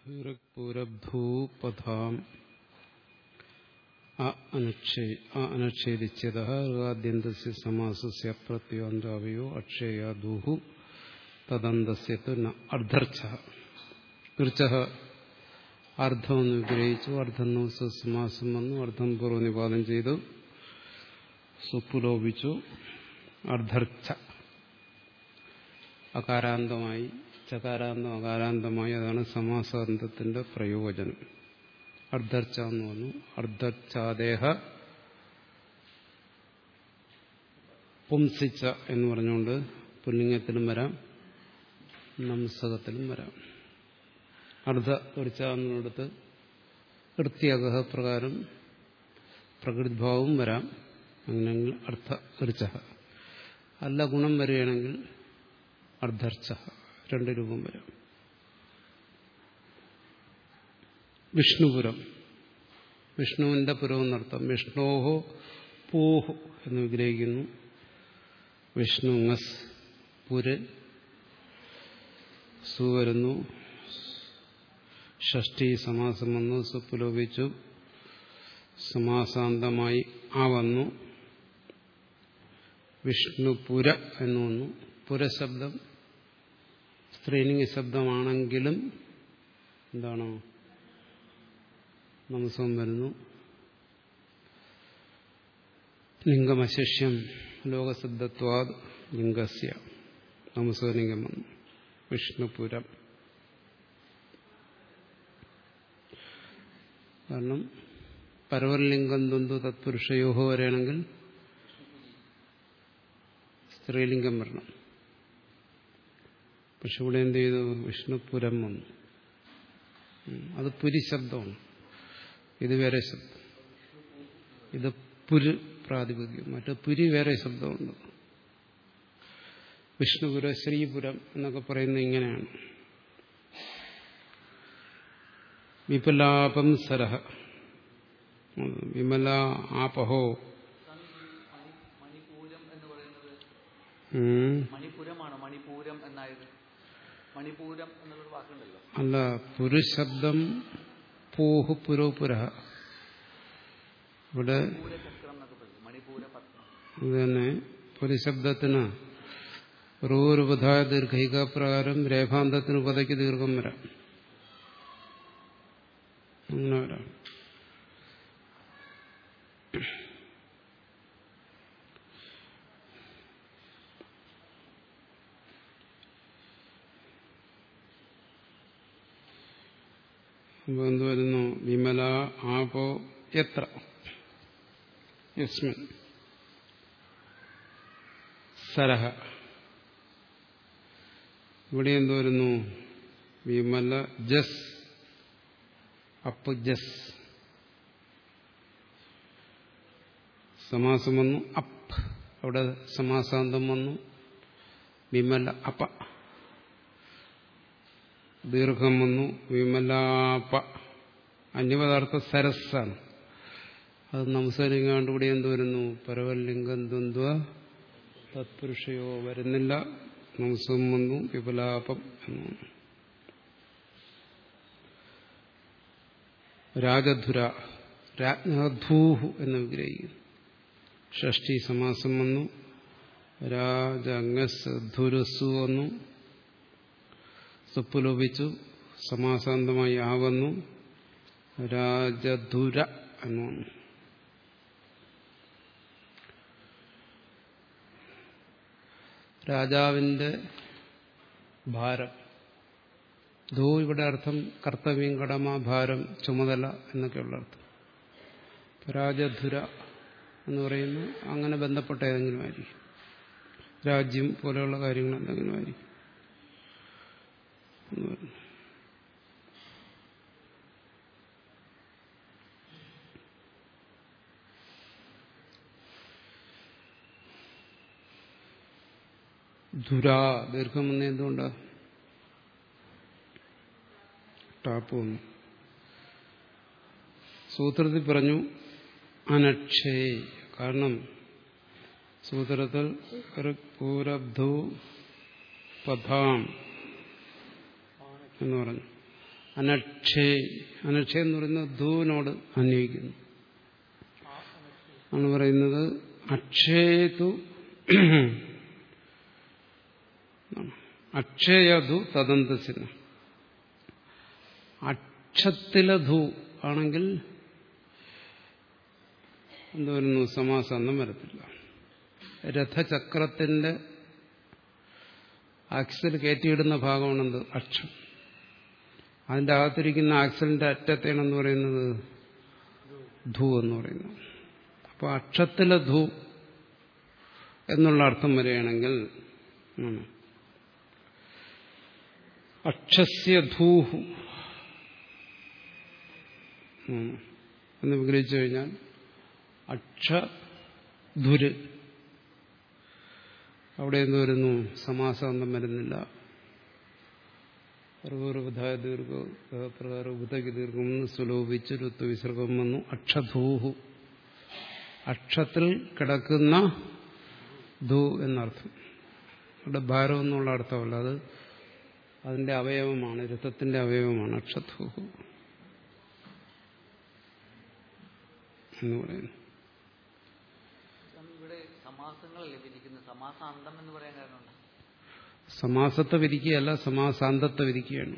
ഋക്പൂരഭൂപഥാം അനക്ഷേദിച്ചത ഋഗാദ്യന്തസ്യ സമാസസ്യ പ്രത്യാന്താവയോ അക്ഷേയാദൂഹു തദന്തസ്യ അർദ്ധർച്ച ഋച്ച അർദ്ധമെന്ന് വിഗ്രഹിച്ചു അർദ്ധം സമാസം വന്നു അർദ്ധം പൂർവ്വനിപാതം ചെയ്തു സുപ്പുലോപിച്ചു അർദ്ധർച്ച അകാരാന്തമായി ചകാരാന്തം അകാരാന്തമായി അതാണ് സമാസാന്തത്തിന്റെ പ്രയോജനം അർദ്ധർച്ച എന്ന് പറഞ്ഞു അർദ്ധർച്ചാദേഹ പുംസിച്ച എന്ന് പറഞ്ഞുകൊണ്ട് പുല്ലിംഗത്തിലും വരാം നംസകത്തിലും വരാം അർദ്ധ ഋച്ച എന്നിടത്ത് കൃത്യഗഹ പ്രകാരം പ്രകൃതിഭാവവും വരാം അങ്ങനെയെങ്കിൽ അർത്ഥ ഋച്ച അല്ല ഗുണം വരികയാണെങ്കിൽ അർദ്ധർച്ച രണ്ട് രൂപം വരാം വിഷ്ണുപുരം വിഷ്ണുവിന്റെ പുരം എന്നർത്ഥം വിഷ്ണോഹോ പൂഹു എന്ന് വിഗ്രഹിക്കുന്നു വിഷ്ണു ngസ് പുര് സു വരുന്നു ഷഷ്ടി സമാസം വന്നു സുപ്പുലോപിച്ചു സമാസാന്തമായി ആ വന്നു വിഷ്ണുപുര എന്ന് വന്നു പുരശബ്ദം സ്ത്രീലിംഗ ശബ്ദമാണെങ്കിലും എന്താണ് നമസം വരുന്നു ലിംഗമശിഷ്യം ലോകശബ്ദത്വാദ് ലിംഗസ്യ നമസ്കലിംഗം വന്നു വിഷ്ണുപുരം കാരണം പരവർലിംഗം തൊന്തു തത്പുരുഷയോഹോ വരെയാണെങ്കിൽ സ്ത്രീലിംഗം വരണം പക്ഷെ ഇവിടെ എന്ത് ചെയ്തു വിഷ്ണുപുരം വന്നു അത് പുരി ശബ്ദമാണ് ഇത് വേറെ ശബ്ദം ഇത് പുര് പ്രാതിപതികം മറ്റു പുരി വേറെ ശബ്ദമുണ്ട് വിഷ്ണുപുര ശ്രീപുരം എന്നൊക്കെ പറയുന്നത് ഇങ്ങനെയാണ് വിപലാപം സരഹ വിമല ആപഹോ മണിപൂരം എന്ന് പറയുന്നത് ഉം. മണിപുരമാണോ മണിപൂരം എന്നായത് മണിപൂരം എന്നുള്ളൊരു വാക്കുണ്ടല്ലോ അല്ല പുരുശബ്ദം പൂഹു പുരോപുര ഇവിടെ പൂരചക്രം എന്നൊക്കെ പറയും മണിപൂര പത്രം ഇത് തന്നെ പുരുശബ്ദത്തിന് റൂരുപധായ ദീർഘിക പ്രകാരം രേഖാന്തത്തിന് ഉപതയ്ക്ക് ദീർഘം വരാം അങ്ങനെ വരാം അപ്പൊ എന്ത് വരുന്നു വിമല ആപോ എത്ര യസ്മിൻ സരഹ ഇവിടെ എന്ത് വരുന്നു വിമല ജസ് അപ്പ് ജസ് സമാസം വന്നു അപ്പ് അവിടെ സമാസാന്തം വന്നു വിമല അപ്പ ദീർഘം വന്നു വിമലാപ അന്യപദാർത്ഥ സരസ്സാണ് അത് നമസ്കരിക്കാണ്ട് ഇവിടെ എന്ത് വരുന്നു പരവലിംഗം ദ്വന്ദ്വ തത്പുരുഷയോ വരുന്നില്ല നമസ്സം വന്നു വിപലാപം എന്ന് വന്നു. രാജധുര രാജ്ഞധൂഹു എന്ന് വിഗ്രഹിക്കുന്നു ഷഷ്ടി സമാസം വന്നു രാജങ്ങസ് ധുരസു വന്നു സുപ്പുലോപിച്ചു സമാസാന്തമായി ആ വന്നു രാജധുര എന്ന് വന്നു രാജാവിന്റെ ഭാരം ധൂ ഇവിടെ അർത്ഥം കർത്തവ്യം കടമ ഭാരം ചുമതല എന്നൊക്കെയുള്ള അർത്ഥം രാജധുര എന്ന് പറയുന്നത് അങ്ങനെ ബന്ധപ്പെട്ട ഏതെങ്കിലും ആയിരിക്കും രാജ്യം പോലെയുള്ള കാര്യങ്ങൾ എന്തെങ്കിലും ആയിരിക്കും എന്ന് പറഞ്ഞു. ധുരാ ദീർഘം വന്ന എന്തുകൊണ്ടാ ടാപ്പ് വന്നു സൂത്രത്തിൽ പറഞ്ഞു അനക്ഷേ കാരണം സൂത്രത്തിൽ പൂരബ്ധു പഥാം എന്ന് പറഞ്ഞു അനക്ഷേ അനക്ഷേ എന്ന് പറയുന്നത് ധൂവിനോട് അന്വയിക്കുന്നു ആണ് പറയുന്നത് അക്ഷേതു അക്ഷയധു തദന്തസിന് അക്ഷത്തിലെ ധു ആണെങ്കിൽ എന്ത് വരുന്നു സമാസാന്തം വരത്തില്ല രഥചക്രത്തിന്റെ ആക്സിൽ കയറ്റിയിടുന്ന ഭാഗമാണെന്ത് അക്ഷം അതിന്റെ അകത്തിരിക്കുന്ന ആക്സിലിന്റെ അറ്റത്തേണെന്ന് പറയുന്നത് ധു എന്ന് പറയുന്നത് അപ്പോൾ അക്ഷത്തിലെ ധു എന്നുള്ള അർത്ഥം വരികയാണെങ്കിൽ ആണ്. അക്ഷസ്യ ധൂഹു ഉം. എന്ന് വിഗ്രഹിച്ചു കഴിഞ്ഞാൽ അക്ഷധുര് അവിടെ എന്ത് വരുന്നു സമാസാന്തം വരുന്നില്ല പൂർവ്വധായ ദീർഘ പ്രകാരം ഉപതയ്ക്ക് ദീർഘം സുലോഭിച്ച് രുത്വ വിസർഗം വന്നു അക്ഷധൂഹു അക്ഷത്തിൽ കിടക്കുന്ന ധൂ എന്നർത്ഥം അവിടെ ഭാരം എന്നുള്ള അർത്ഥമല്ല അത് അതിന്റെ അവയവമാണ് രഥത്തിന്റെ അവയവമാണ് അക്ഷധൂഹു എന്ന് പറയുന്നു സ്വാമി, ഇവിടെ സമാസങ്ങളല്ലേ വിധിക്കുന്നത് സമാസാന്തം എന്ന് പറയാൻ കാരണമുണ്ട് സമാസത്തെ വിധിക്കുകയല്ല സമാസാന്തത്തെ വിധിക്കുകയാണ്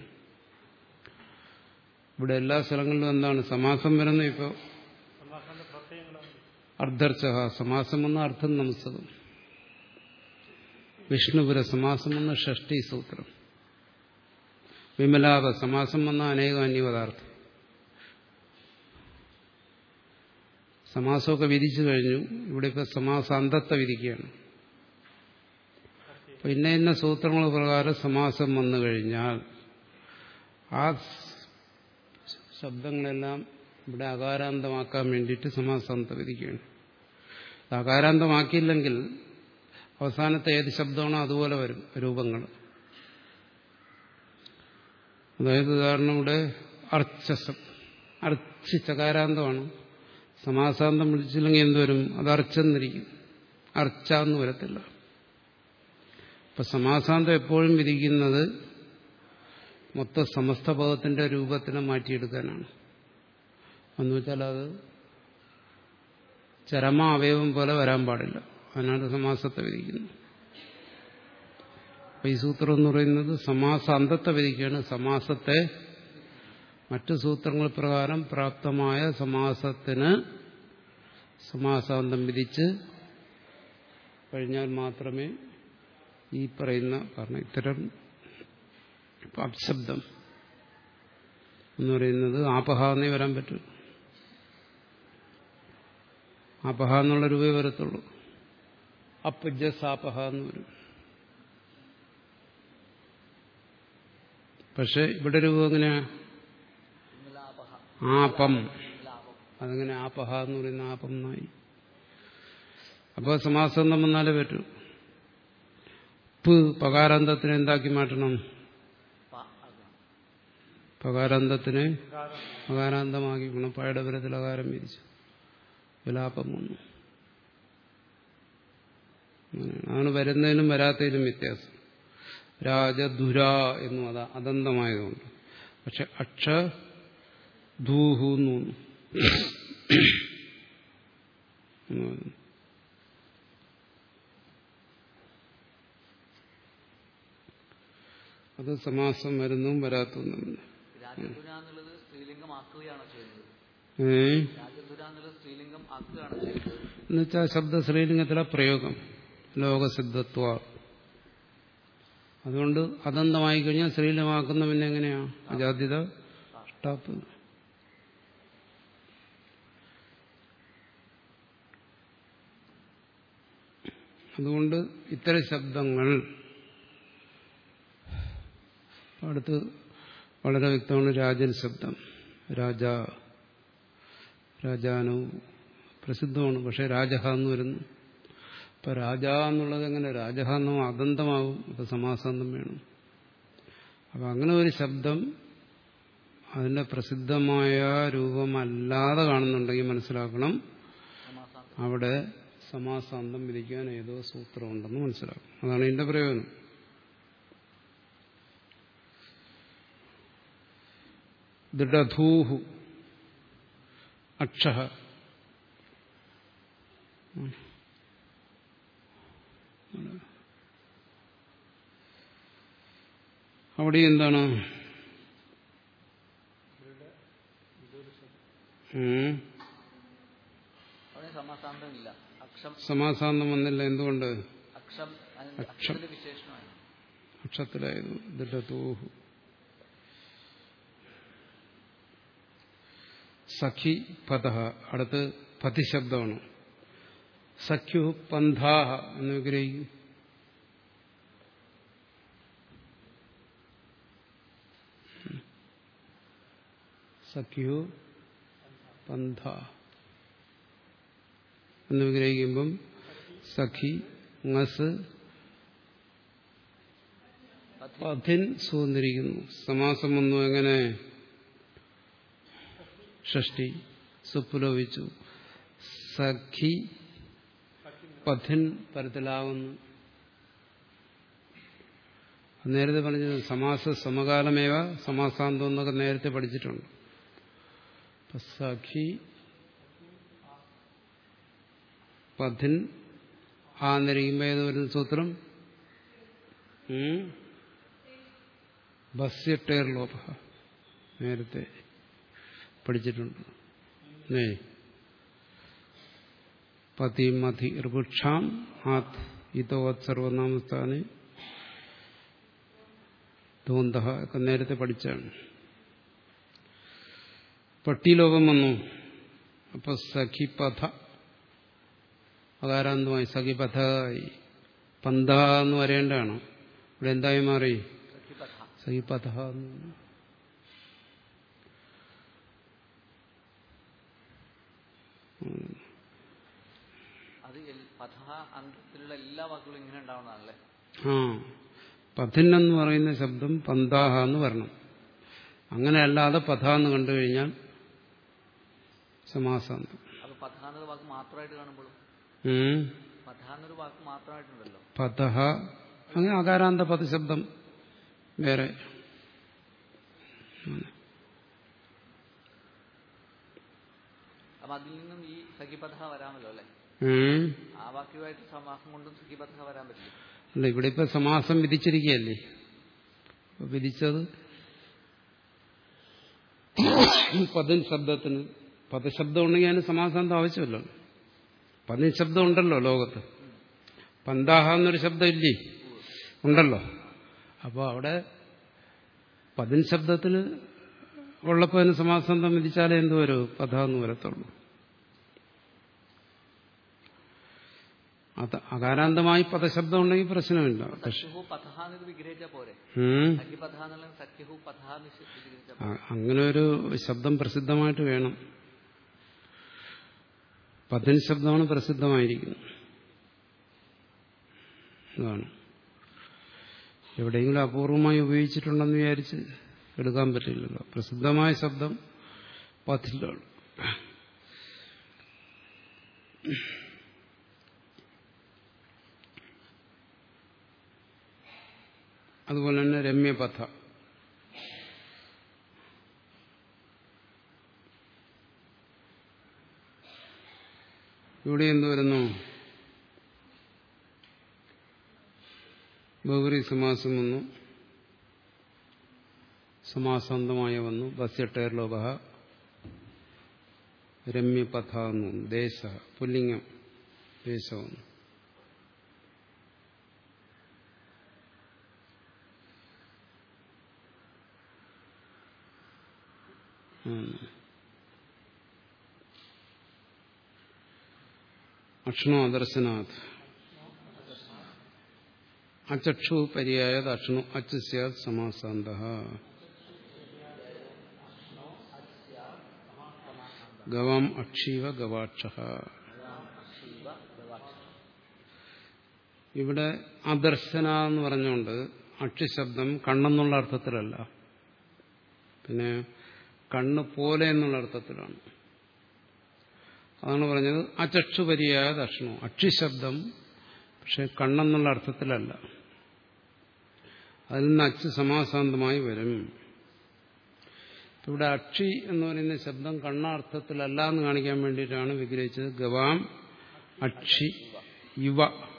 ഇവിടെ എല്ലാ സ്ഥലങ്ങളിലും എന്താണ് സമാസം വരുന്നത് ഇപ്പോൾ അർദ്ധർച്ച സമാസം എന്ന അർത്ഥം നമസ്തകം വിഷ്ണുപുര സമാസം എന്ന ഷഷ്ടി സൂത്രം വിമലാപ സമാസം വന്ന അനേകം അന്യപദാർത്ഥം സമാസമൊക്കെ വിധിച്ചു കഴിഞ്ഞു ഇവിടെ ഇപ്പൊ സമാസാന്തത്തെ വിധിക്കുകയാണ് അപ്പൊ ഇന്ന ഇന്ന സൂത്രങ്ങൾ പ്രകാരം സമാസം വന്നു കഴിഞ്ഞാൽ ആ ശബ്ദങ്ങളെല്ലാം ഇവിടെ അകാരാന്തമാക്കാൻ വേണ്ടിയിട്ട് സമാസാന്തം വിധിക്കുകയാണ് അകാരാന്തമാക്കിയില്ലെങ്കിൽ അവസാനത്തെ ഏത് ശബ്ദമാണോ അതുപോലെ വരും രൂപങ്ങൾ അതായത് ഉദാഹരണം ഇവിടെ അർച്ച ശബ്ദം അർച്ച് ചകാരാന്തമാണ് സമാസാന്തം വിളിച്ചില്ലെങ്കിൽ എന്തുവരും അത് അർച്ചെന്നിരിക്കും അർച്ച എന്ന് വരത്തില്ല അപ്പൊ സമാസാന്തം എപ്പോഴും വിധിക്കുന്നത് മൊത്ത സമസ്ത പദത്തിന്റെ രൂപത്തിനെ മാറ്റിയെടുക്കാനാണ് എന്ന് വെച്ചാൽ അത് ചരമ അവയവം പോലെ വരാൻ പാടില്ല അതിനാണ് സമാസത്തെ വിധിക്കുന്നത് അപ്പൊ ഈ സൂത്രം എന്ന് പറയുന്നത് സമാസാന്തത്തെ വിധിക്കുകയാണ് സമാസത്തെ മറ്റു സൂത്രങ്ങൾ പ്രകാരം പ്രാപ്തമായ സമാസത്തിന് സമാസാന്തം വിധിച്ച് കഴിഞ്ഞാൽ മാത്രമേ ഈ പറയുന്ന കാരണം ഇത്തരം അപ്ശബ്ദം എന്ന് പറയുന്നത് ആപഹ എന്നേ വരാൻ പറ്റൂ ആപഹ എന്നുള്ള രൂപേ വരത്തുള്ളൂ അപ്പ് ജസ് ആപഹ എന്ന് വരും പക്ഷെ ഇവിടെ രൂപം എങ്ങനെയാ വിമലാപഹ ആപം വിമലാപം അതങ്ങനെ ആപഹ എന്ന് പറയുന്ന ആപം എന്നായി അപ്പോൾ സമാസം വന്നാലേ പറ്റൂ പ് പകാരാന്തത്തിന് എന്താക്കി മാറ്റണം പ ആകണം. പകാരാന്തത്തിന് പകാരാന്തമാക്കി ഗുണപ്പായുടെ പരത്തിൽ അകാരം വിരിച്ചു വിലാപം വന്നു അങ്ങനെയാണ് അതാണ് വരുന്നതിനും വരാത്തതിനും വ്യത്യാസം രാജധുര എന്നും അതാ അതന്തമായതുകൊണ്ട് പക്ഷെ അക്ഷ ധൂഹു എന്ന് തോന്നുന്നു എന്ന് പറയുന്നു. അത് സമാസം വരുന്നതും വരാത്തതും രാജധുര എന്നുള്ളത് സ്ത്രീലിംഗം ആക്കുകയാണോ ചെയ്യുന്നത് ഏ രാജധുര എന്നുള്ളത് സ്ത്രീലിംഗം ആക്കുകയാണോ ചെയ്യുന്നത് എന്നുവെച്ചാൽ ശബ്ദ ശ്രീലിംഗത്തിലെ പ്രയോഗം ലോകസിദ്ധത്വ അതുകൊണ്ട് അതന്തമായി കഴിഞ്ഞാൽ ശ്രീലമാക്കുന്ന പിന്നെ എങ്ങനെയാ അജാദ്യത ടാപ്പ് അതുകൊണ്ട് ഇത്തരം ശബ്ദങ്ങൾ അടുത്ത് വളരെ വ്യക്തമാണ് രാജൻ ശബ്ദം രാജ രാജാനോ പ്രസിദ്ധമാണ് പക്ഷെ രാജഹ എന്ന് വരുന്നു ഇപ്പൊ രാജ എന്നുള്ളത് എങ്ങനെ രാജഹ എന്നോ അതന്തമാകും അപ്പൊ സമാസാന്തം വേണം അപ്പൊ അങ്ങനെ ഒരു ശബ്ദം അതിന്റെ പ്രസിദ്ധമായ രൂപമല്ലാതെ കാണുന്നുണ്ടെങ്കിൽ മനസ്സിലാക്കണം സമാസാന്തം അവിടെ സമാസാന്തം വിധിക്കാൻ ഏതോ സൂത്രമുണ്ടെന്ന് മനസ്സിലാക്കും അതാണ് ഇതിന്റെ പ്രയോജനം ദൃഢധൂഹു അക്ഷ അവിടെ എന്താണ് ഉം. അവിടെ സമാസാന്തം ഇല്ല അക്ഷം സമാസാന്തം വന്നില്ല എന്തുകൊണ്ട് അക്ഷം അതിന്റെ അക്ഷം. അക്ഷത്തിന്റെ വിശേഷണമാണ് അക്ഷത്തിലായിരുന്നു ദൃഢതൂഹു സഖി പദ അടുത്ത് പതിശബ്ദമാണ് സഖ്യു പന്ഥാഹ എന്ന് വിഗ്രഹിക്കും സഖ്യു പന്ഥ എന്ന് വിഗ്രഹിക്കുമ്പം സഖി ngസ് പതി പഥിൻ സൂന്നിരിക്കുന്നു സമാസം വന്നു എങ്ങനെ ഷഷ്ടി സുപ്പുലോപിച്ചു സഖി പഥിൻ പരത്തിലാവുന്നു നേരത്തെ പറഞ്ഞത് സമാസ സമകാലമേവ സമാസാന്തം എന്നൊക്കെ നേരത്തെ പഠിച്ചിട്ടുണ്ട് അപ്പൊ സഖി പഥിൻ ആ എന്നിരിക്കുമ്പോൾ ഏത് വരുന്ന സൂത്രം ഉം? ബസ്യട്ടേർ ലോപ നേരത്തെ പഠിച്ചിട്ടുണ്ട് നേ പതി മധി ഋക്ഷാം ആത് ഇതോത് സർവനാമസ്ഥാന് ധോന്ത ഒക്കെ നേരത്തെ പഠിച്ചാണ് പട്ടിലോകം വന്നു അപ്പൊ സഖിപഥ അകാരാന്തമായി സഖിപഥ പന്ത എന്ന് വരേണ്ടതാണ് ഇവിടെ എന്തായി മാറി സഖിപഥ സഖിപഥ എന്ന് പറഞ്ഞു. അത് എൽ- പഥ അന്തത്തിലുള്ള എല്ലാ വാക്കുകളും ഇങ്ങനെ ഉണ്ടാവുന്നതാണല്ലേ ആ പഥിൻ എന്ന് പറയുന്ന ശബ്ദം പന്താഹ എന്ന് വരണം അങ്ങനെ അല്ലാതെ പഥ എന്ന് കണ്ടു കഴിഞ്ഞാൽ സമാസാന്തം അപ്പൊ പഥ എന്നൊരു വാക്ക് മാത്രമായിട്ട് കാണുമ്പോഴും ഉം. പഥ എന്നൊരു വാക്ക് മാത്രമായിട്ടുണ്ടല്ലോ പഥ അങ്ങനെ അകാരാന്ത പദശബ്ദം വേറെ അപ്പൊ അതിൽ നിന്നും ഈ സഖിപഥ വരാമല്ലോ അല്ലെ ഉം. ആ വാക്യമായിട്ട് സമാസം കൊണ്ടും സഖിപഥ വരാൻ പറ്റില്ല അല്ല ഇവിടെ ഇപ്പൊ സമാസം വിധിച്ചിരിക്കുകയല്ലേ അപ്പൊ വിധിച്ചത് പതിൻ ശബ്ദത്തിന് പദശബ്ദം ഉണ്ടെങ്കിൽ അതിന് സമാസാന്തം ആവശ്യമല്ലോ പതിൻ ശബ്ദം ഉണ്ടല്ലോ ലോകത്ത് പന്താഹ എന്നൊരു ശബ്ദം ഇല്ലേ ഉണ്ടല്ലോ അപ്പോൾ അവിടെ പതിൻ ശബ്ദത്തിൽ ഉള്ളപ്പോൾ അതിന് സമാസാന്തം വിധിച്ചാലേ എന്ത് വരൂ പദ എന്ന് വരത്തുള്ളൂ അത് അകാരാന്തമായി പദശബ്ദം ഉണ്ടെങ്കിൽ പ്രശ്നമില്ല പക്ഷെ സഖ്യഹു പഥ എന്നത് വിഗ്രഹിച്ചാ പോരെ ഉം. സഖിപഥ എന്നുള്ള സഖ്യഹു പഥ എന്ന് ശ- വിഗ്രഹിച്ചാ ആ, അങ്ങനെ ഒരു ശബ്ദം പ്രസിദ്ധമായിട്ട് വേണം പതിൻ ശബ്ദമാണ് പ്രസിദ്ധമായിരിക്കുന്നത് അതാണ് എവിടെയെങ്കിലും അപൂർവമായി ഉപയോഗിച്ചിട്ടുണ്ടെന്ന് വിചാരിച്ച് എടുക്കാൻ പറ്റില്ലല്ലോ പ്രസിദ്ധമായ ശബ്ദം പത്തിലാണ് അതുപോലെ തന്നെ രമ്യപഥ ഇവിടെ എന്ത് വരുന്നു ബഹുറി സമാസം വന്നു സമാസാന്തമായ വന്നു ബസ്യട്ടേർ ലോക രമ്യപഥ എന്നു വന്നു. ദേശ പുല്ലിംഗം ദേശ വന്നു ഉം. അക്ഷ്ണോ അദർശനാഥ് അചക്ഷു പര്യായത് അക്ഷ്ണു അച്ച് സ്യാത് സമാസാന്ത ഗവാം അക്ഷീവ ഗവാക്ഷ ഇവിടെ അദർശന എന്ന് പറഞ്ഞുകൊണ്ട് അക്ഷിശബ്ദം കണ്ണെന്നുള്ള അർത്ഥത്തിലല്ല പിന്നെ കണ്ണ് പോലെ എന്നുള്ള അർത്ഥത്തിലാണ് അതാണ് പറഞ്ഞത് അചക്ഷുപരിയായ ദക്ഷിണു അക്ഷിശബ്ദം പക്ഷെ കണ്ണെന്നുള്ള അർത്ഥത്തിലല്ല അതിൽ നിന്ന് അച്ച് സമാസാന്തമായി വരും ഇവിടെ അക്ഷി എന്ന് പറയുന്ന ശബ്ദം കണ്ണാർത്ഥത്തിലല്ല എന്ന് കാണിക്കാൻ വേണ്ടിയിട്ടാണ് വിഗ്രഹിച്ചത് ഗവാം അക്ഷി യുവ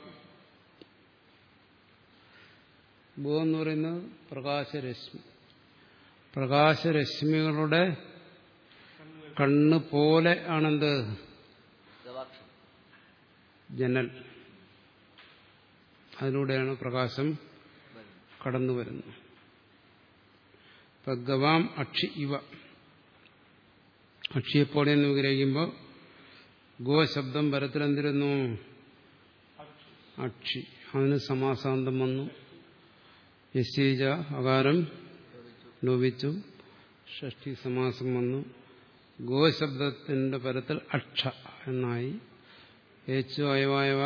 ഭൂ എന്ന് പറയുന്നത് പ്രകാശരശ്മി പ്രകാശരശ്മികളുടെ കണ്ണ് പോലെ ആണെന്ത് ഗവാക്ഷം ജനൽ അതിലൂടെയാണ് പ്രകാശം വരുന്നു കടന്നു വരുന്നത് ഇപ്പൊ ഗവാം അക്ഷി ഇവ അക്ഷിയെപ്പോലെ എന്ന് വിഗ്രഹിക്കുമ്പോൾ ഗോ ശബ്ദം പരത്തിലെന്തിരുന്നു അക്ഷി അതിന് സമാസാന്തം വന്നു യശീജ അകാരം ലോപിച്ചു ഷഷ്ടി സമാസം വന്നു ഗോശബ്ദത്തിന്റെ പരത്തിൽ അക്ഷ എന്നായി ഏച്ചു അയവായവ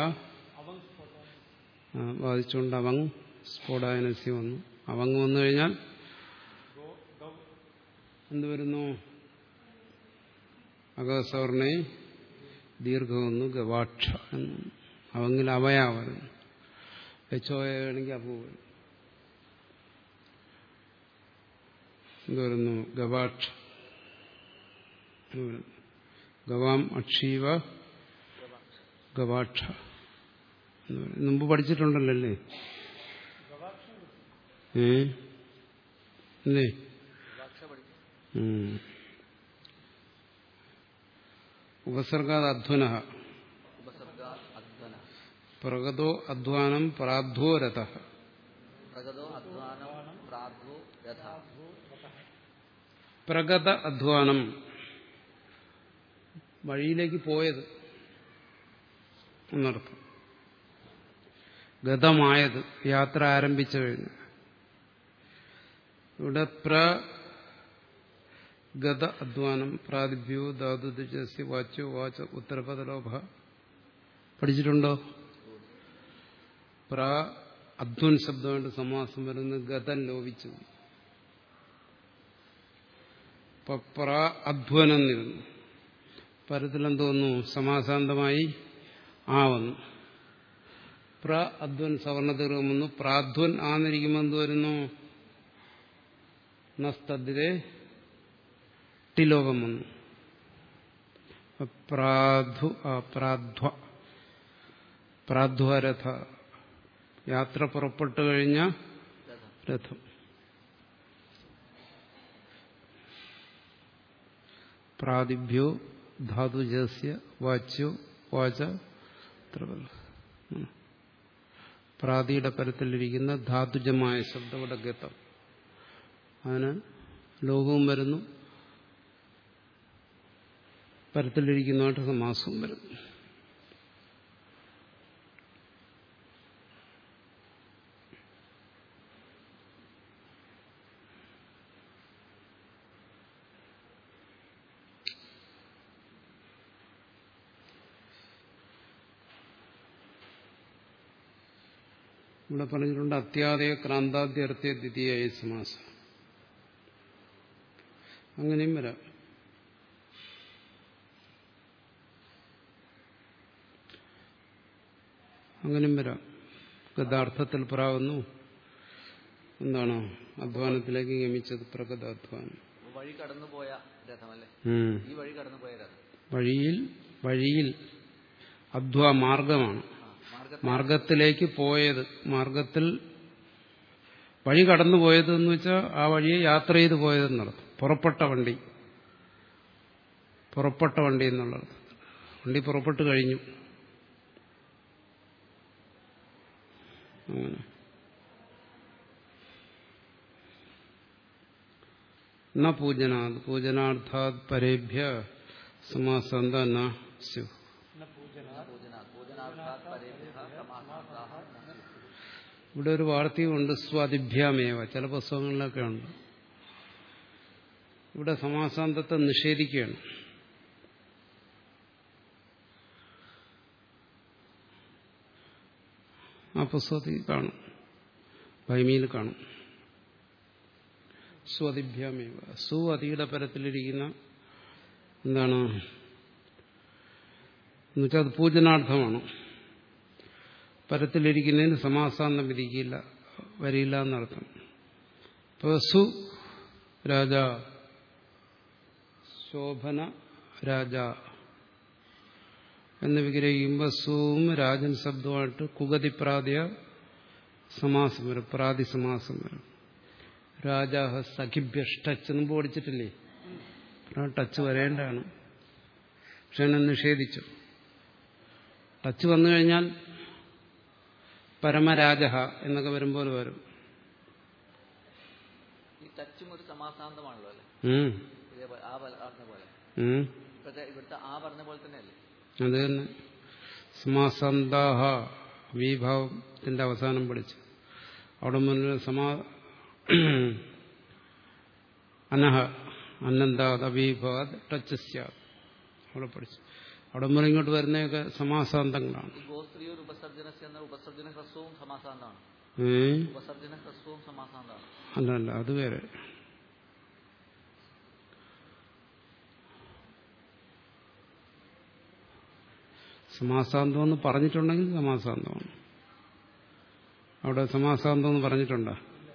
ആ, ബാധിച്ചുകൊണ്ട് അവങ് സ്ഫോടായനസി വന്നു അവങ് വന്നു കഴിഞ്ഞാൽ എന്ത് വരുന്നു അകസവർണെ ദീർഘം വന്നു ഗവാക്ഷ എന്ന് അവങ്ങിൽ അവയാ വരുന്നു എച്ചോയാണെങ്കിൽ അപ്പു വരും എന്ത് വരുന്നു ഗവാക്ഷ എന്ന് വരുന്നു ഗവാം അക്ഷീവ ഗവാക്ഷ എന്ന് പറയും. മുമ്പ് പഠിച്ചിട്ടുണ്ടല്ലോ അല്ലേ ഏ അല്ലേ ഗവാക്ഷ പഠിച്ചു ഉം. ഉപസർഗാത് അധ്വന ഉപസർഗ അധ്വന പ്രഗതോ അധ്വാനം പ്രാധ്വോ രഥ പ്രഗതോ അധ്വാനം പ്രാഗ്വോ രഥ പ്രഗത അധ്വാനം വഴിയിലേക്ക് പോയത് എന്നർത്ഥം ഗതമായത് യാത്ര ആരംഭിച്ചു കഴിഞ്ഞു ഇവിടെ പ്രഗത അധ്വാനം പ്രാതിഭ്യോ ധാതുജസ്യ വാച്യോ വാച ഉത്തരപദലോഭ പഠിച്ചിട്ടുണ്ടോ പ്ര അധ്വൻ ശബ്ദമായിട്ട് സമാസം വരുന്നത് ഗതൻ ലോപിച്ചു ഇപ്പൊ പ്ര അധ്വനെന്നിരുന്നു പരത്തിലെന്തോന്നു സമാസാന്തമായി ആ വന്നു പ്ര അധ്വൻ സവർണതീർഘം വന്നു പ്രാധ്വൻ ആന്നിരിക്കുമ്പോൾ എന്ത് വരുന്നു നസ്തദ്രെ ടിലോകം വന്നു അപ്പൊ പ്രാധു ആ, പ്രാധ്വ പ്രാധ്വരഥ യാത്ര പുറപ്പെട്ടു കഴിഞ്ഞ രഥം രഥം പ്രാതിഭ്യോ ധാതുജസ്യ വാച്യോ വാച ത്രവൽ ഉം. പ്രാതിയുടെ പരത്തിലിരിക്കുന്ന ധാതുജമായ ശബ്ദയുടെ ഗതം അതിന് ലോകവും വരുന്നു പരത്തിലിരിക്കുന്നതായിട്ട് സമാസവും വരുന്നു ഇവിടെ പറഞ്ഞിട്ടുണ്ട് അത്യാദയ ക്രാന്താദ്യർത്ഥ്യ ദ്വിതീയായ സമാസം അങ്ങനെയും വരാം അങ്ങനെയും വരാം ഗതാർത്ഥത്തിൽ പ്രാവുന്നു എന്താണ് അധ്വാനത്തിലേക്ക് ഗമിച്ചത് പ്രഗതാധ്വാനം അപ്പൊ വഴി കടന്നുപോയ രഥമല്ലേ ഉം. ഈ വഴി കടന്നുപോയ രഥം വഴിയിൽ വഴിയിൽ അധ്വാ മാർഗമാണ് ആ മാർഗ മാർഗത്തിലേക്ക് പോയത് മാർഗത്തിൽ വഴി കടന്നു പോയത് എന്ന് വെച്ചാൽ ആ വഴിയെ യാത്ര ചെയ്ത് പോയതെന്നുള്ളത് പുറപ്പെട്ട വണ്ടി പുറപ്പെട്ട വണ്ടി എന്നുള്ളത് വണ്ടി പുറപ്പെട്ടു കഴിഞ്ഞു അങ്ങനെ ന പൂജനാത് പൂജനാർത്ഥാത് പരേഭ്യ സമാസന്ത ന സ്യു പൂജന പൂജനാർത്ഥാത് പരേഭ്യഃ സമാസാന്താഃ ന സ്യുഃ. ഇവിടെ ഒരു വാർത്തയുണ്ട് സ്വാതിഭ്യാമേവ ചില പുസ്തകങ്ങളിലൊക്കെ ഉണ്ട് ഇവിടെ സമാസാന്തത്തെ നിഷേധിക്കുകയാണ് ആ പുസ്തകത്തിൽ കാണും ഭൈമിയിൽ കാണും സ്വതിഭ്യാമേവ സു അതിയുടെ പരത്തിലിരിക്കുന്ന എന്താണ് എന്നുവെച്ചാൽ അത് പൂജനാർത്ഥമാണ് പരത്തിലിരിക്കുന്നതിന് സമാസാന്തം വിധിക്കില്ല വരില്ല എന്നർത്ഥം ഇപ്പോൾ സു രാജ ശോഭന രാജ എന്ന് വിഗ്രഹിക്കുമ്പോൾ സൂവും രാജൻ ശബ്ദമായിട്ട് കുഗതിപ്രാദ്യ സമാസം വരും പ്രാതി സമാസം വരും രാജാഹ സഖിഭ്യഷ് ടച്ച് മുമ്പ് പഠിച്ചിട്ടില്ലേ ആ ടച്ച് വരേണ്ടതാണ് പക്ഷെ എന്നെ നിഷേധിച്ചു ടച്ച് വന്നു കഴിഞ്ഞാൽ പരമരാജ എന്നൊക്കെ വരുമ്പോൾ വരും ഈ ടച്ചും ഒരു സമാസാന്തമാണല്ലോ അല്ലേ ഉം. ഇതേപോലെ ആ പല- പറഞ്ഞ പോലെ ഉം. ഇപ്പോഴത്തെ ഇവിടുത്തെ ആ പറഞ്ഞ പോലെ തന്നെയല്ലേ അത് തന്നെ സമാസന്താഹ വിഭാവത്തിന്റെ അവസാനം പഠിച്ചു അവിടെ മുന്നിൽ സമാ അനഹ അനന്താത് അവിഭാത് ടച്ച് സ്യാത് അവിടെ പഠിച്ചു അവിടെ മുതൽ ഇങ്ങോട്ട് വരുന്നതൊക്കെ സമാസാന്തങ്ങളാണ് ഈ ഗോസ്ത്രീയൊർ ഉപസർജനസ് എന്ന ഉപസർജന ഹ്രസ്വവും സമാസാന്തമാണ് ഏ ഉപസർജന ഹ്രസ്വവും സമാസാന്തമാണ് അല്ല അല്ല അത് വേറെ സമാസാന്തം എന്ന് പറഞ്ഞിട്ടുണ്ടെങ്കിൽ സമാസാന്തമാണ് അവിടെ സമാസാന്തം എന്ന് പറഞ്ഞിട്ടുണ്ടോ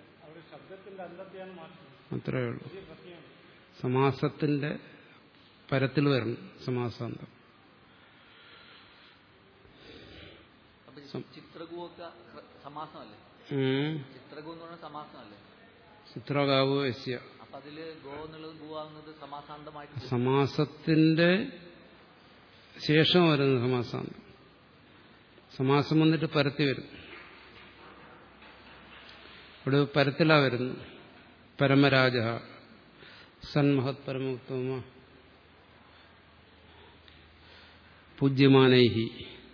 അത്രയേ ഉള്ളൂ സമാസത്തിന്റെ പരത്തിൽ വരണം സമാസാന്തം അപ്പൊ ഈ ചിത്രഗു ഒക്കെ ഹ്ര- സമാസമല്ലേ ഉം. ചിത്രഗു എന്ന് പറഞ്ഞ സമാസമല്ലേ ചിത്രകാവോ യസ്യ അപ്പൊ അതില് ഗോ എന്നുള്ളത് ഗു ആകുന്നത് സമാസാന്തമായിട്ട് പോകും. സമാസത്തിന്റെ ശേഷം വരുന്ന സമാസാന്തം സമാസം വന്നിട്ട് പരത്തി വരും ഇവിടെ പരത്തിലാ വരുന്നു പരമരാജ സന്മഹത് പരമോത്തമ പൂജ്യമാനൈഹി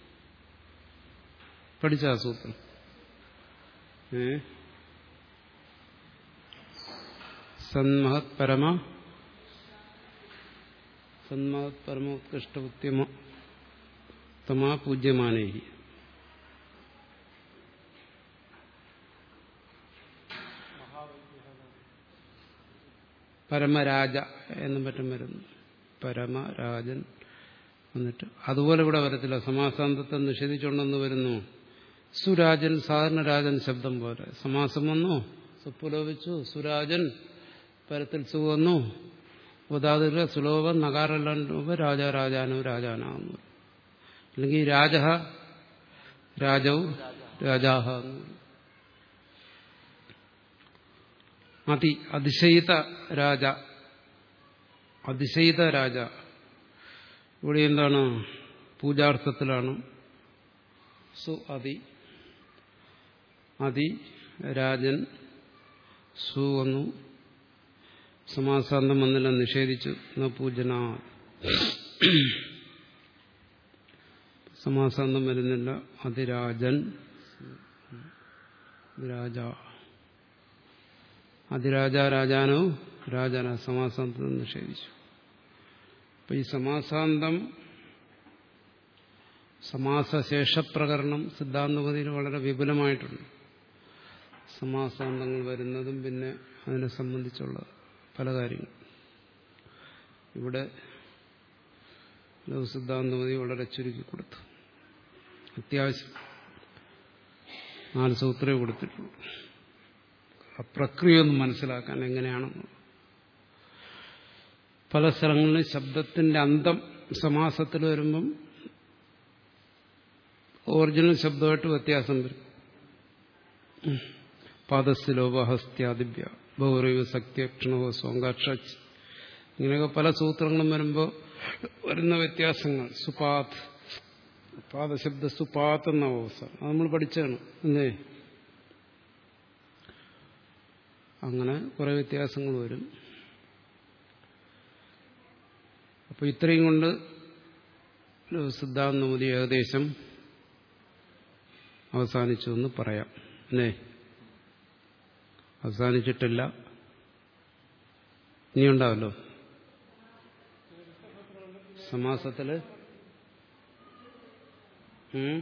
പഠിച്ച ആ സൂത്രം ഏ സന്മഹത് പരമ സന്മഹത് പരമോത്കൃഷ്ട ഉദ്യമ തമാ പൂജ്യമാനൈഹി പരമരാജ എന്നും പറ്റും വരുന്നു പരമരാജൻ എന്നിട്ട് അതുപോലെ ഇവിടെ വരത്തില്ല സമാസാന്തത്തെ നിഷേധിച്ചുകൊണ്ടെന്ന് വരുന്നു സുരാജൻ സാധാരണ രാജൻ ശബ്ദം പോലെ സമാസം വന്നു സുപ്പുലോപിച്ചു സുരാജൻ പരത്തിൽ സു വന്നു ഉദാതിര സുലോഭ നകാരൂപ രാജ രാജാനോ രാജാനാന്ന് അല്ലെങ്കിൽ രാജ രാജവും രാജാഹ എന്ന് പറയും. അതി അതിശയിത രാജ അതിശയിത രാജ ഇവിടെ എന്താണ് പൂജാർത്ഥത്തിലാണ് സു അതി അതി രാജൻ സു വന്നു സമാസാന്തം വന്നില്ല നിഷേധിച്ചു ന പൂജന സമാസാന്തം വരുന്നില്ല അതിരാജൻ രാജ അതിരാജ രാജാനോ രാജാന സമാസാന്തം നിഷേധിച്ചു അപ്പൊ ഈ സമാസാന്തം സമാസശേഷപ്രകരണം സിദ്ധാന്തപതിയിൽ വളരെ വിപുലമായിട്ടുണ്ട് സമാസാന്തങ്ങൾ വരുന്നതും പിന്നെ അതിനെ സംബന്ധിച്ചുള്ള പല കാര്യങ്ങൾ ഇവിടെ സിദ്ധാന്തമതി വളരെ ചുരുക്കി കൊടുത്തു അത്യാവശ്യം നാല് സൂത്രമേ കൊടുത്തിട്ടുള്ളൂ ആ പ്രക്രിയ ഒന്ന് മനസ്സിലാക്കാൻ എങ്ങനെയാണെന്ന് പല സ്ഥലങ്ങളിലും ശബ്ദത്തിന്റെ അന്തം സമാസത്തിൽ വരുമ്പം ഒറിജിനൽ ശബ്ദമായിട്ട് വ്യത്യാസം വരും പാദസ്ഥിലോപഹസ്ത്യാദിഭ്യ ബഹുറൈവ സക്തിയക്ഷണോ സ്വങ്കാക്ഷ ഇങ്ങനെയൊക്കെ പല സൂത്രങ്ങളും വരുമ്പോൾ വരുന്ന വ്യത്യാസങ്ങൾ സുപാത് പാദശബ്ദ സുപാത്ത് എന്ന അവസ്ഥ അത് നമ്മൾ പഠിച്ചാണ് അല്ലേ അങ്ങനെ കുറെ വ്യത്യാസങ്ങൾ വരും അപ്പോൾ ഇത്രയും കൊണ്ട് സിദ്ധാന്തമതി ഏകദേശം അവസാനിച്ചു എന്ന് പറയാം അല്ലേ അവസാനിച്ചിട്ടില്ല ഇനിയുണ്ടാവല്ലോ സമാസത്തില് ഉം?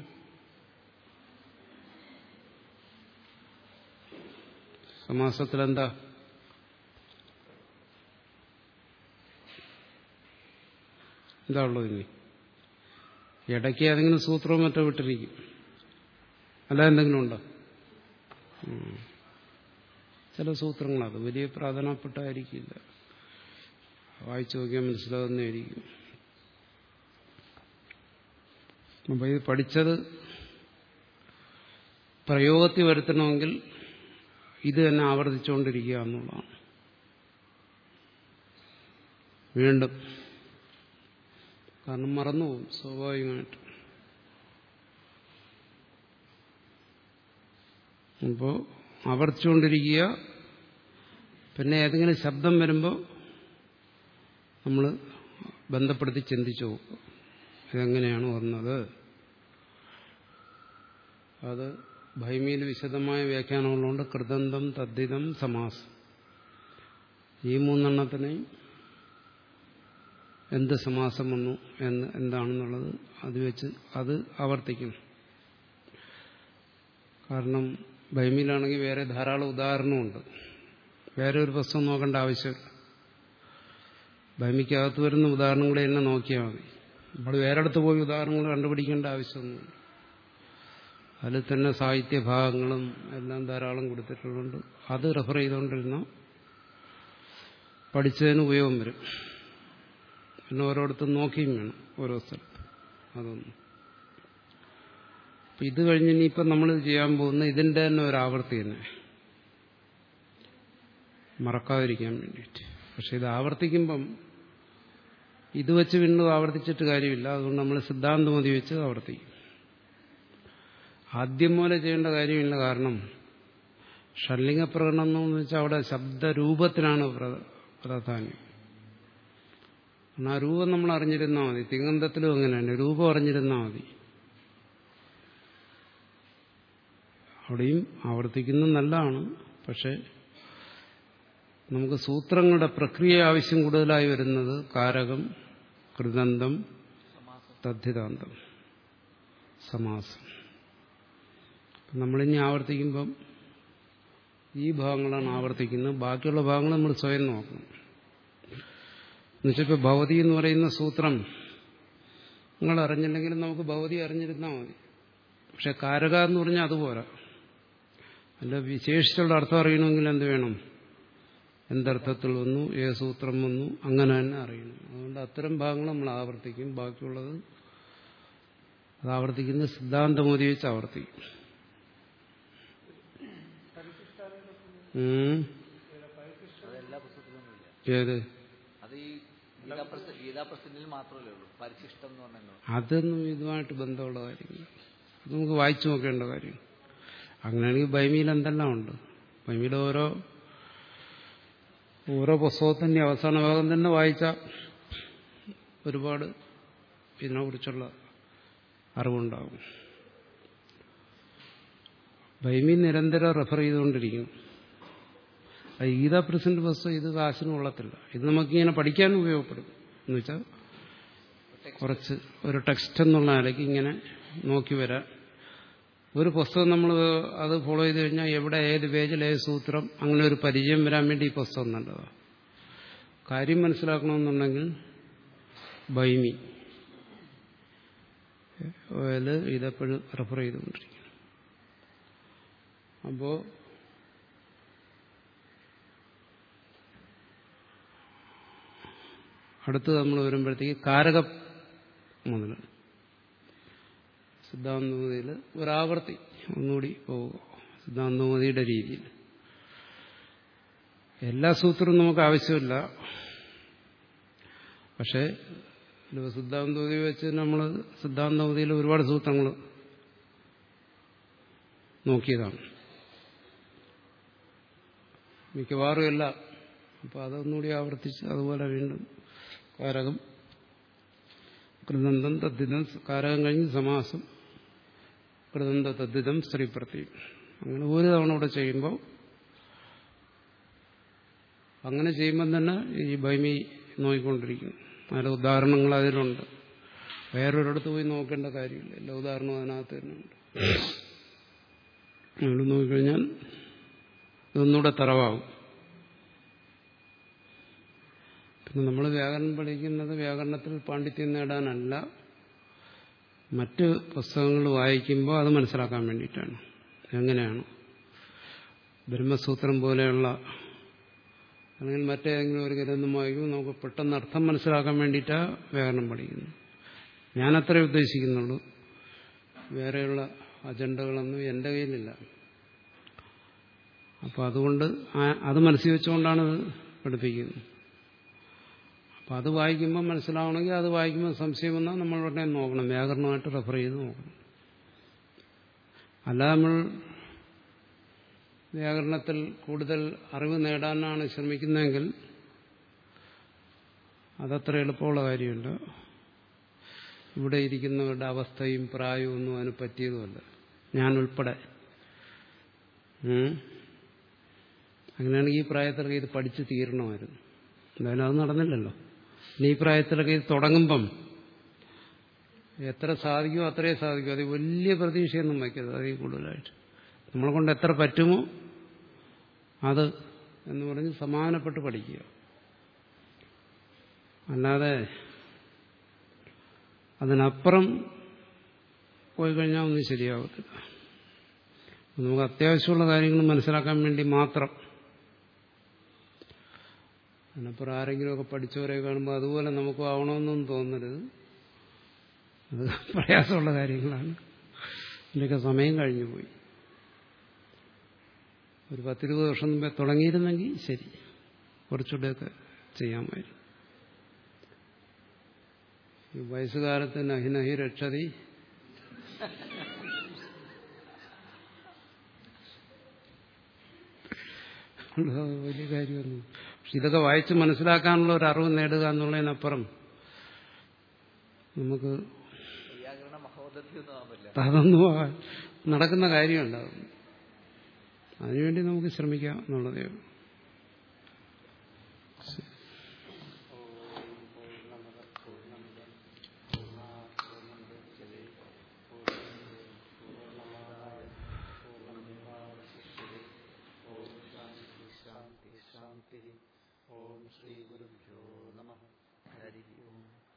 സമാസത്തിലെന്താ എന്താ ഉള്ളത് ഇനി ഇടയ്ക്ക് ഏതെങ്കിലും സൂത്രവും മറ്റോ വിട്ടിരിക്കും അല്ല എന്തെങ്കിലും ഉണ്ടോ ഉം. ചില സൂത്രങ്ങൾ അത് വലിയ പ്രാധാന്യപ്പെട്ടായിരിക്കില്ല വായിച്ചു നോക്കിയാൽ മനസ്സിലാകുന്നതായിരിക്കും അപ്പോൾ ഇത് പഠിച്ചത് പ്രയോഗത്തിൽ വരുത്തണമെങ്കിൽ ഇത് തന്നെ ആവർത്തിച്ചുകൊണ്ടിരിക്കുക എന്നുള്ളതാണ് വീണ്ടും കാരണം മറന്നുപോകും സ്വാഭാവികമായിട്ട് അപ്പോൾ ആവർത്തിച്ചുകൊണ്ടിരിക്കുക പിന്നെ ഏതെങ്കിലും ശബ്ദം വരുമ്പോൾ നമ്മൾ ബന്ധപ്പെടുത്തി ചിന്തിച്ചു നോക്കുക ഇതെങ്ങനെയാണ് വന്നത് അത് ഭൈമിയിൽ വിശദമായ വ്യാഖ്യാനങ്ങളുണ്ട് കൃതന്തം തദ്ധിതം സമാസം ഈ മൂന്നെണ്ണത്തിനെയും എന്ത് സമാസം വന്നു എന്ന് എന്താണെന്നുള്ളത് അത് വെച്ച് അത് ആവർത്തിക്കും കാരണം ബൈമിയിലാണെങ്കിൽ വേറെ ധാരാളം ഉദാഹരണമുണ്ട് വേറെ ഒരു പുസ്തകം നോക്കേണ്ട ആവശ്യമില്ല ഭൈമിക്കകത്ത് വരുന്ന ഉദാഹരണങ്ങൾ തന്നെ നോക്കിയാൽ മതി നമ്മൾ വേറെ അടുത്ത് പോയി ഉദാഹരണങ്ങൾ കണ്ടുപിടിക്കേണ്ട ആവശ്യമൊന്നുമില്ല അതിൽ തന്നെ സാഹിത്യഭാഗങ്ങളും എല്ലാം ധാരാളം കൊടുത്തിട്ടുള്ളതുകൊണ്ട് അത് റെഫർ ചെയ്തുകൊണ്ടിരുന്ന പഠിച്ചതിന് ഉപയോഗം വരും പിന്നെ ഓരോരുത്തരും നോക്കിയും വേണം ഓരോ സ്ഥലത്ത് അതൊന്നും അപ്പം ഇത് കഴിഞ്ഞ് ഇനിയിപ്പം നമ്മൾ ചെയ്യാൻ പോകുന്ന ഇതിൻ്റെ തന്നെ ഒരു ആവർത്തി തന്നെ മറക്കാതിരിക്കാൻ വേണ്ടിയിട്ട് പക്ഷെ ഇത് ആവർത്തിക്കുമ്പം ഇത് വെച്ച് വീണ്ടും ആവർത്തിച്ചിട്ട് കാര്യമില്ല അതുകൊണ്ട് നമ്മൾ സിദ്ധാന്തമതി വെച്ച് ആവർത്തിക്കും ആദ്യം പോലെ ചെയ്യേണ്ട കാര്യമില്ല കാരണം ഷണ്ലിംഗ പ്രകടനം എന്ന് വെച്ചാൽ അവിടെ ശബ്ദരൂപത്തിനാണ് പ്രാധാന്യം ആ രൂപം നമ്മൾ അറിഞ്ഞിരുന്നാൽ മതി തിങ്ങന്തത്തിലും അങ്ങനെയാണ് രൂപം അറിഞ്ഞിരുന്നാൽ മതി അവിടെയും ആവർത്തിക്കുന്നത് നല്ലതാണ് പക്ഷെ നമുക്ക് സൂത്രങ്ങളുടെ പ്രക്രിയ ആവശ്യം കൂടുതലായി വരുന്നത് കാരകം കൃതന്തം തദ്ധിതാന്തം സമാസം നമ്മളിനി ആവർത്തിക്കുമ്പം ഈ ഭാഗങ്ങളാണ് ആവർത്തിക്കുന്നത് ബാക്കിയുള്ള ഭാഗങ്ങൾ നമ്മൾ സ്വയം നോക്കണം എന്നുവെച്ചാൽ ഇപ്പോൾ ഭവതി എന്ന് പറയുന്ന സൂത്രം നിങ്ങൾ അറിഞ്ഞില്ലെങ്കിലും നമുക്ക് ഭവതി അറിഞ്ഞിരുന്നാൽ മതി പക്ഷെ കാരക എന്ന് പറഞ്ഞാൽ അതുപോലെ അല്ല വിശേഷിച്ചുള്ള അർത്ഥം അറിയണമെങ്കിൽ എന്ത് വേണം എന്തർത്ഥത്തിൽ വന്നു ഏത് സൂത്രം വന്നു അങ്ങനെ തന്നെ അറിയണം അതുകൊണ്ട് അത്തരം ഭാഗങ്ങൾ നമ്മൾ ആവർത്തിക്കും ബാക്കിയുള്ളത് അത് ആവർത്തിക്കുന്നത് സിദ്ധാന്തമോദി വെച്ച് ആവർത്തിക്കും അതെല്ലാ പുസ്തകത്തിലൊന്നും ഇല്ല ഏത് അത് ഈ ഗീതാപ്രസ ഗീതാപ്രസന്റിൽ മാത്രമല്ലേ ഉള്ളൂ പരിശിഷ്ടം എന്ന് പറഞ്ഞല്ലോ അതൊന്നും ഇതുമായിട്ട് ബന്ധമുള്ള കാര്യങ്ങൾ അത് നമുക്ക് വായിച്ചു നോക്കേണ്ട കാര്യം അങ്ങനെയാണെങ്കിൽ ബൈമിയിൽ എന്തെല്ലാം ഉണ്ട് ബൈമിയിൽ ഓരോ ഓരോ പുസ്തകത്തിന്റെ അവസാന ഭാഗം തന്നെ വായിച്ച ഒരുപാട് ഇതിനെക്കുറിച്ചുള്ള അറിവുണ്ടാകും ബൈമി നിരന്തരം റെഫർ ചെയ്തുകൊണ്ടിരിക്കുന്നു അത് ഗീതാ പ്രസന്റ് പുസ്തകം ഇത് കാശിന് കൊള്ളത്തില്ല ഇത് നമുക്കിങ്ങനെ പഠിക്കാൻ ഉപയോഗപ്പെടും എന്ന് വെച്ചാൽ കുറച്ച് ഒരു ടെക്സ്റ്റ് എന്നുള്ള നിലയ്ക്ക് ഇങ്ങനെ നോക്കി വരാൻ ഒരു പുസ്തകം നമ്മൾ അത് ഫോളോ ചെയ്ത് കഴിഞ്ഞാൽ എവിടെ ഏത് പേജിൽ ഏത് സൂത്രം അങ്ങനെ ഒരു പരിചയം വരാൻ വേണ്ടി ഈ പുസ്തകം നല്ലതാണ് കാര്യം മനസ്സിലാക്കണമെന്നുണ്ടെങ്കിൽ ബൈമി അതിൽ ഇതെപ്പോഴും റെഫർ ചെയ്തുകൊണ്ടിരിക്കും അപ്പോൾ അടുത്ത് നമ്മൾ വരുമ്പോഴത്തേക്ക് കാരക മുതൽ സിദ്ധാന്തമതിയിൽ ഒരാവർത്തി ഒന്നുകൂടി പോവുക സിദ്ധാന്തമതിയുടെ രീതിയിൽ എല്ലാ സൂത്രവും നമുക്ക് ആവശ്യമില്ല പക്ഷേ സിദ്ധാന്തമതി വെച്ച് നമ്മൾ സിദ്ധാന്തമതിയിൽ ഒരുപാട് സൂത്രങ്ങൾ നോക്കിയതാണ് മിക്കവാറും എല്ല അപ്പോൾ അതൊന്നുകൂടി ആവർത്തിച്ച് അതുപോലെ വീണ്ടും കാരകം കൃതന്തം തദ്ധിതം കാരകം കഴിഞ്ഞ് സമാസം കൃതന്ത തദ്ധിതം സ്ത്രീപ്രത്യം അങ്ങനെ ഒരു തവണ ഇവിടെ ചെയ്യുമ്പോൾ അങ്ങനെ ചെയ്യുമ്പം തന്നെ ഈ ഭൈമി നോക്കിക്കൊണ്ടിരിക്കും അതിലെ ഉദാഹരണങ്ങൾ അതിലുണ്ട് വേറൊരിടത്ത് പോയി നോക്കേണ്ട കാര്യമില്ല എല്ലാ ഉദാഹരണവും അതിനകത്ത് തന്നെ ഉണ്ട് അവിടെ നോക്കിക്കഴിഞ്ഞാൽ ഇതൊന്നുകൂടെ തറവാകും പിന്നെ നമ്മൾ വ്യാകരണം പഠിക്കുന്നത് വ്യാകരണത്തിൽ പാണ്ഡിത്യം നേടാനല്ല മറ്റ് പുസ്തകങ്ങൾ വായിക്കുമ്പോൾ അത് മനസ്സിലാക്കാൻ വേണ്ടിയിട്ടാണ് എങ്ങനെയാണ് ബ്രഹ്മസൂത്രം പോലെയുള്ള അല്ലെങ്കിൽ മറ്റേതെങ്കിലും ഒരു ഗ്രന്ഥം വായിക്കും നമുക്ക് പെട്ടെന്ന് അർത്ഥം മനസ്സിലാക്കാൻ വേണ്ടിയിട്ടാണ് വ്യാകരണം പഠിക്കുന്നത് ഞാനത്രേ ഉദ്ദേശിക്കുന്നുള്ളൂ വേറെയുള്ള അജണ്ടകളൊന്നും എൻ്റെ കയ്യിലില്ല അപ്പോൾ അതുകൊണ്ട് ആ- അത് മനസ്സിൽ വെച്ചുകൊണ്ടാണ് ഇത് പഠിപ്പിക്കുന്നത് അപ്പം അത് വായിക്കുമ്പോൾ മനസ്സിലാവണമെങ്കിൽ അത് വായിക്കുമ്പോൾ സംശയം വന്നാൽ നമ്മൾ ഉടനെ നോക്കണം വ്യാകരണമായിട്ട് റെഫർ ചെയ്ത് നോക്കണം അല്ല നമ്മൾ വ്യാകരണത്തിൽ കൂടുതൽ അറിവ് നേടാനാണ് ശ്രമിക്കുന്നതെങ്കിൽ അതത്ര എളുപ്പമുള്ള കാര്യമുണ്ട് ഇവിടെ ഇരിക്കുന്നവരുടെ അവസ്ഥയും പ്രായവും ഒന്നും അതിന് പറ്റിയതുമല്ല ഞാൻ ഉൾപ്പെടെ ഉം. അങ്ങനെയാണെങ്കിൽ ഈ പ്രായത്തിലൊക്കെ ഇത് പഠിച്ച് തീരണമായിരുന്നു എന്തായാലും അത് നടന്നില്ലല്ലോ ഇനി ഈ പ്രായത്തിലൊക്കെ ഇത് തുടങ്ങുമ്പം എത്ര സാധിക്കുമോ അത്രേ സാധിക്കും അത് വലിയ പ്രതീക്ഷയൊന്നും വയ്ക്കരുത് അതിൽ കൂടുതലായിട്ട് നമ്മളെ കൊണ്ട് എത്ര പറ്റുമോ അത് എന്ന് പറഞ്ഞ് സമാധാനപ്പെട്ട് പഠിക്കുക അല്ലാതെ അതിനപ്പുറം പോയി കഴിഞ്ഞാൽ ഒന്നും ശരിയാവത്തില്ല നമുക്ക് അത്യാവശ്യമുള്ള കാര്യങ്ങൾ മനസ്സിലാക്കാൻ വേണ്ടി മാത്രം അതിനപ്പുറം ആരെങ്കിലുമൊക്കെ പഠിച്ചവരെ കാണുമ്പോൾ അതുപോലെ നമുക്ക് ആവണമെന്നൊന്നും തോന്നരുത് അത് പ്രയാസമുള്ള കാര്യങ്ങളാണ് ഇതിൻ്റെയൊക്കെ സമയം കഴിഞ്ഞു പോയി ഒരു പത്തിരുപത് വർഷം മുമ്പേ തുടങ്ങിയിരുന്നെങ്കിൽ ശരി കുറച്ചുകൂടെയൊക്കെ ചെയ്യാമായിരുന്നു ഈ വയസ്സുകാലത്ത് നഹി നഹി രക്ഷതി വലിയ കാര്യമൊന്നും പക്ഷെ ഇതൊക്കെ വായിച്ച് മനസ്സിലാക്കാനുള്ള ഒരു അറിവ് നേടുക എന്നുള്ളതിനപ്പുറം നമുക്ക് വ്യാകരണ മഹോദധ്യൊന്നും ആവാൻ പറ്റില്ല അതൊന്നും ആ- നടക്കുന്ന കാര്യമുണ്ടാകും അതിനുവേണ്ടി നമുക്ക് ശ്രമിക്കാം എന്നുള്ളതേ ഉള്ളൂ ശാന്തി ശാന്തി ഓം ശ്രീ ഗുരുഭ്യോ നമ ഹരി ഓം